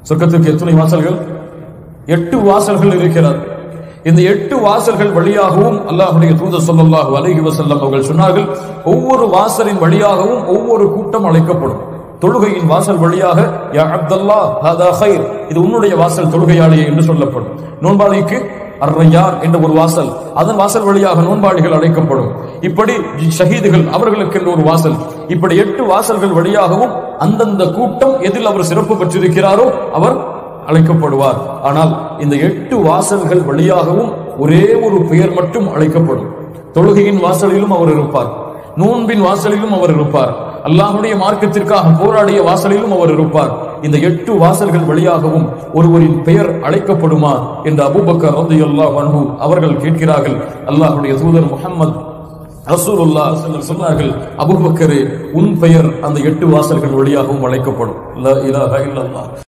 சொர்க்கத்திற்கு எத்தனை வாசல்கள் எட்டு வாசல்கள் இருக்கிறது இந்த எட்டு வாசல்கள் வழியாகவும் அல்லாஹுடைய தூதர் ஸல்லல்லாஹு அலைஹி வஸல்லம் அவர்கள் சொன்னார்கள் ஒவ்வொரு வாசலின் வழியாகவும் ஒவ்வொரு கூட்டம் அழைக்கப்படும் தொழுகையின் வாசல் வழியாக யா அப்தல்லா ஹதா ஹைர் இது உன்னுடைய வாசல் தொழுகையாளியே என்று சொல்லப்படும் நோன்பாளிக்கு அர்ரையார் என்ற ஒரு வாசல் அதன் வாசல் வழியாக நோன்பாளிகள் அழைக்கப்படும் இப்படி ஷஹீதுகள் அவர்களுக்கு ஒரு வாசல் இப்படி எட்டு வாசல்கள் வழியாகவும் அந்தந்த கூட்டம் எதில் அவர் சிறப்பு பெற்றிருக்கிறாரோ அவர் அழைக்கப்படுவார் ஆனால் இந்த எட்டு வாசல்கள் வழியாகவும் ஒரே ஒரு பெயர் மட்டும் அழைக்கப்படும் தொழுகையின் வாசலிலும் அவர் இருப்பார் நோன்பின் வாசலிலும் அவர் இருப்பார் அல்லாஹுடைய மார்க்கத்திற்காக போராடிய வாசலிலும் அவர் இருப்பார் இந்த எட்டு வாசல்கள் வழியாகவும் ஒருவரின் பெயர் அழைக்கப்படுமா என்று அபூபக்கர் ரலியல்லாஹு அன்ஹு அவர்கள் கேட்கிறார்கள் அல்லாஹுடைய தூதர் முஹம்மது ரசூலுல்லா சொன்னார்கள் அபூபக்கரே உன் பெயர் அந்த எட்டு வாசல்கள் வழியாகவும் அழைக்கப்படும் லா இலாஹா இல்லல்லாஹ்